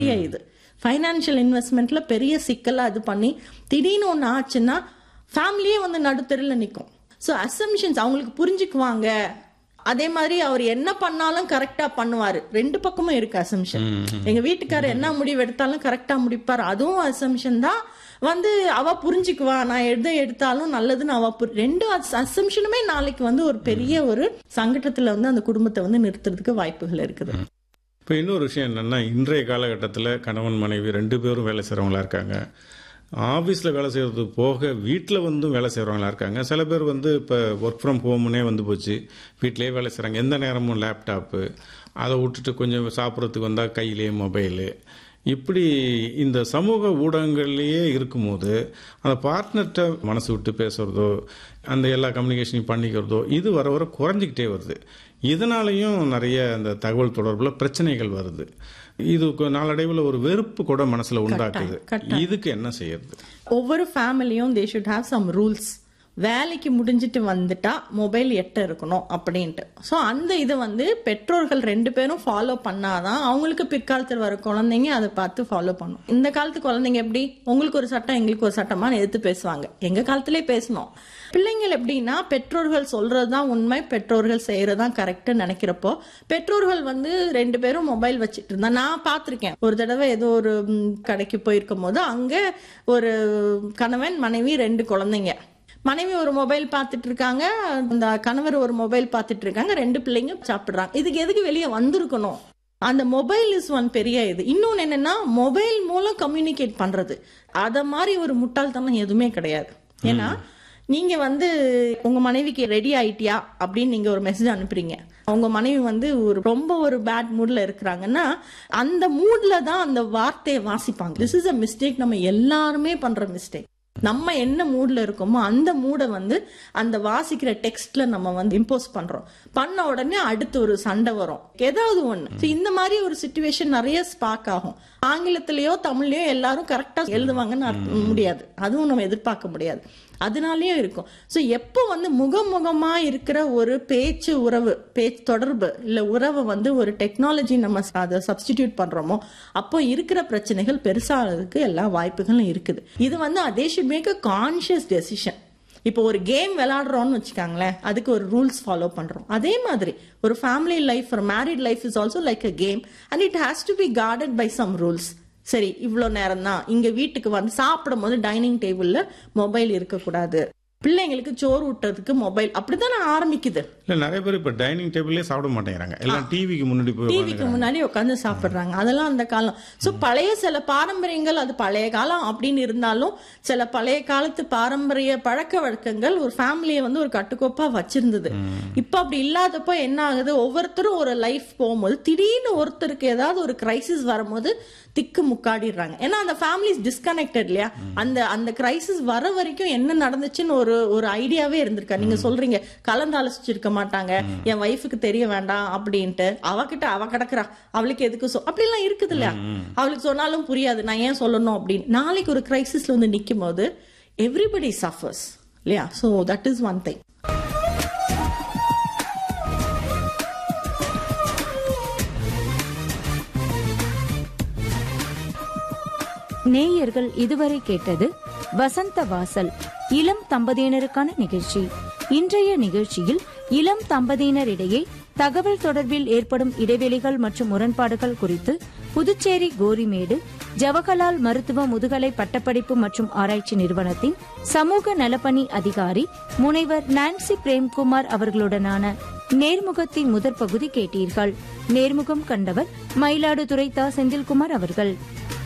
பெரிய இது ஃபைனான்சியல் இன்வெஸ்ட்மெண்ட்ல பெரிய சிக்கலா இது பண்ணி திடீர்னு ஒன்று ஆச்சுன்னா ஃபேமிலியே வந்து நடுத்தெருவில் நிற்கும் ஸோ அசம்ஷன்ஸ் அவங்களுக்கு புரிஞ்சுக்குவாங்க அதே மாதிரி அவர் என்ன பண்ணாலும் கரெக்டா பண்ணுவாரு ரெண்டு பக்கமும் இருக்கு அசம்ஷன் எங்க வீட்டுக்காரர் என்ன முடிவு எடுத்தாலும் கரெக்டா முடிப்பார் அதுவும் அசம்ஷன் தான் வந்து அவ புரிஞ்சுக்குவா நான் எதை எடுத்தாலும் நல்லதுன்னு அவ புரி- ரெண்டு அசம்ஷனுமே நாளைக்கு வந்து ஒரு பெரிய ஒரு சங்கடத்துல வந்து அந்த குடும்பத்தை வந்து நிறுத்துறதுக்கு வாய்ப்புகள் இருக்குது இப்போ இன்னொரு விஷயம் என்னென்னா இன்றைய காலகட்டத்தில் கணவன் மனைவி ரெண்டு பேரும் வேலை செய்கிறவங்களா இருக்காங்க ஆஃபீஸில் வேலை செய்கிறது போக வீட்டில் வந்து வேலை செய்கிறவங்களா இருக்காங்க சில பேர் வந்து இப்போ ஒர்க் ஃப்ரம் ஹோம்னே வந்து போச்சு வீட்டிலேயே வேலை செய்கிறாங்க எந்த நேரமும் லேப்டாப்பு அதை விட்டுட்டு கொஞ்சம் சாப்பிட்றதுக்கு வந்தால் கையிலேயே மொபைலு இப்படி இந்த சமூக ஊடகங்கள்லேயே இருக்கும்போது அந்த பார்ட்னர்கிட்ட மனசு விட்டு பேசுகிறதோ அந்த எல்லா கம்யூனிகேஷனையும் பண்ணிக்கிறதோ இது வர வர குறைஞ்சிக்கிட்டே வருது இதனாலையும் நிறைய அந்த தகவல் தொடர்பில் பிரச்சனைகள் வருது இது கொ- நாளடைவில் ஒரு வெறுப்பு கூட மனசுல உண்டாக்குது இதுக்கு என்ன செய்யறது ஒவ்வொரு ஃபேமிலியும் they should have some rules வேலைக்கு முடிஞ்சிட்டு வந்துட்டா மொபைல் எட்ட இருக்கணும் அப்படின்ட்டு ஸோ அந்த இது வந்து பெற்றோர்கள் ரெண்டு பேரும் ஃபாலோ பண்ணாதான் அவங்களுக்கு பிற்காலத்தில் வர குழந்தைங்க அதை பார்த்து ஃபாலோ பண்ணும் இந்த காலத்து குழந்தைங்க எப்படி உங்களுக்கு ஒரு சட்டம் எங்களுக்கு ஒரு சட்டமா எதிர்த்து பேசுவாங்க எங்க காலத்திலே பேசணும் பிள்ளைங்கள் எப்படின்னா பெற்றோர்கள் சொல்றதுதான் உண்மை பெற்றோர்கள் செய்யறதுதான் கரெக்ட் நினைக்கிறப்போ பெற்றோர்கள் வந்து ரெண்டு பேரும் மொபைல் வச்சுட்டு இருந்தா நான் பார்த்திருக்கேன் ஒரு தடவை ஏதோ ஒரு ம், கடைக்கு போயிருக்கும் போது அங்க ஒரு கணவன் மனைவி ரெண்டு குழந்தைங்க மனைவி ஒரு மொபைல் பார்த்துட்டு இருக்காங்க அந்த கணவர் ஒரு மொபைல் பார்த்துட்டு இருக்காங்க ரெண்டு பிள்ளைங்க சாப்பிடுறாங்க இதுக்கு எதுக்கு வெளியே வந்திருக்கணும் அந்த மொபைல் இஸ் ஒன் பெரிய இது இன்னொன்னு என்னன்னா மொபைல் மூலம் கம்யூனிகேட் பண்றது அத மாதிரி ஒரு முட்டாள்தனம் எதுவுமே கிடையாது ஏன்னா நீங்க வந்து உங்க மனைவிக்கு ரெடி ஆயிட்டியா அப்படின்னு நீங்க ஒரு மெசேஜ் அனுப்புறீங்க உங்க மனைவி வந்து ஒரு ரொம்ப ஒரு பேட் மூட்ல இருக்கிறாங்கன்னா அந்த மூட்ல தான் அந்த வார்த்தையை வாசிப்பாங்க திஸ் இஸ் அ மிஸ்டேக் நம்ம எல்லாருமே பண்ற மிஸ்டேக் நம்ம என்ன மூட்ல இருக்கோமோ அந்த மூடை வந்து அந்த வாசிக்கிற டெக்ஸ்ட்ல நம்ம வந்து இம்போஸ் பண்றோம் பண்ண உடனே அடுத்து ஒரு சண்டை வரும் ஏதாவது ஒண்ணு So, இந்த மாதிரி ஒரு சுச்சுவேஷன் நிறைய ஸ்பார்க் ஆகும் ஆங்கிலத்திலயோ தமிழ்லயோ எல்லாரும் கரெக்டா எழுதுவாங்கன்னு அர்த்தம் முடியாது அதுவும் நம்ம எதிர்பார்க்க முடியாது அதனாலயும் இருக்கும் ஸோ எப்போ வந்து முகமுகமா இருக்கிற ஒரு பேச்சு உறவு பேச்சு தொடர்பு இல்ல உறவை வந்து ஒரு டெக்னாலஜி நம்ம ச- அதை சப்ஸ்டிடியூட் பண்றோமோ அப்போ இருக்கிற பிரச்சனைகள் பெருசாகிறதுக்கு எல்லா வாய்ப்புகளும் இருக்குது இது வந்து அதே should make a conscious decision இப்போ ஒரு கேம் விளையாடுறோம்னு வச்சுக்காங்களேன் அதுக்கு ஒரு ரூல்ஸ் ஃபாலோ பண்றோம் அதே மாதிரி ஒரு ஃபேமிலி லைஃப் ஒரு married life is also like a game and it has to be guarded by some rules சரி இவ்வளோ நேரம் தான் இங்க வீட்டுக்கு வந்து சாப்பிடும் போது டைனிங் டேபிள்ல மொபைல் இருக்கக்கூடாது பிள்ளைங்களுக்கு சோறு ஊட்டுறதுக்கு மொபைல் அப்படித்தானே ஆரம்பிக்குது இல்லை நிறைய பேர் இப்போ டைனிங் டேபிளே சாப்பிட மாட்டேங்கிறாங்க எல்லாம் டிவிக்கு முன்னாடி போய் டிவிக்கு முன்னாடி உட்காந்து சாப்பிடுறாங்க அதெல்லாம் அந்த காலம் சோ பழைய சில பாரம்பரியங்கள் அது பழைய காலம் அப்படின்னு இருந்தாலும் சில பழைய காலத்து பாரம்பரிய பழக்க வழக்கங்கள் ஒரு ஃபேமிலியை வந்து ஒரு கட்டுக்கோப்பா வச்சிருந்தது இப்ப அப்படி இல்லாதப்போ என்ன ஆகுது ஒவ்வொருத்தரும் ஒரு லைஃப் போகும்போது திடீர்னு ஒருத்தருக்கு ஏதாவது ஒரு கிரைசிஸ் வரும்போது திக்கு முக்காடிடுறாங்க ஏன்னா அந்த ஃபேமிலி டிஸ்கனெக்டட் இல்லையா அந்த அந்த கிரைசிஸ் வர வரைக்கும் என்ன நடந்துச்சுன்னு ஒரு ஒரு ஐடியாவே இருந்திருக்கா நீங்க சொல்றீங்க கலந்து ஆலோசிச்சிருக்க மாட்டாங்க என் ஒய்ஃபுக்கு தெரிய வேண்டாம் அப்படின்ட்டு அவகிட்ட அவ கிடக்குறா அவளுக்கு எதுக்கு சொ அப்படிலாம் இருக்குது இல்லையா அவளுக்கு சொன்னாலும் புரியாது நான் ஏன் சொல்லணும் அப்படின்னு நாளைக்கு ஒரு கிரைசிஸ்ல வந்து நிக்கும் போது எவ்ரிபடி சஃபர்ஸ் இல்லையா so that is one thing நேயர்கள் இதுவரை கேட்டது வசந்த வாசல் இளம் தம்பதியினருக்கான நிகழ்ச்சி இன்றைய நிகழ்ச்சியில் இளம் தம்பதியினரிடையே தகவல் தொடர்பில் ஏற்படும் இடைவெளிகள் மற்றும் முரண்பாடுகள் குறித்து புதுச்சேரி கோரிமேடு ஜவஹர்லால் மருத்துவ முதுகலை பட்டப்படிப்பு மற்றும் ஆராய்ச்சி நிறுவனத்தின் சமூக நலப்பணி அதிகாரி முனைவர் நான்சி பிரேம்குமார் அவர்களுடனான நேர்முகத்தின் முதற் பகுதி கேட்டீர்கள் நேர்முகம் கண்டவர் மயிலாடுதுறை தா செந்தில்குமார் அவர்கள்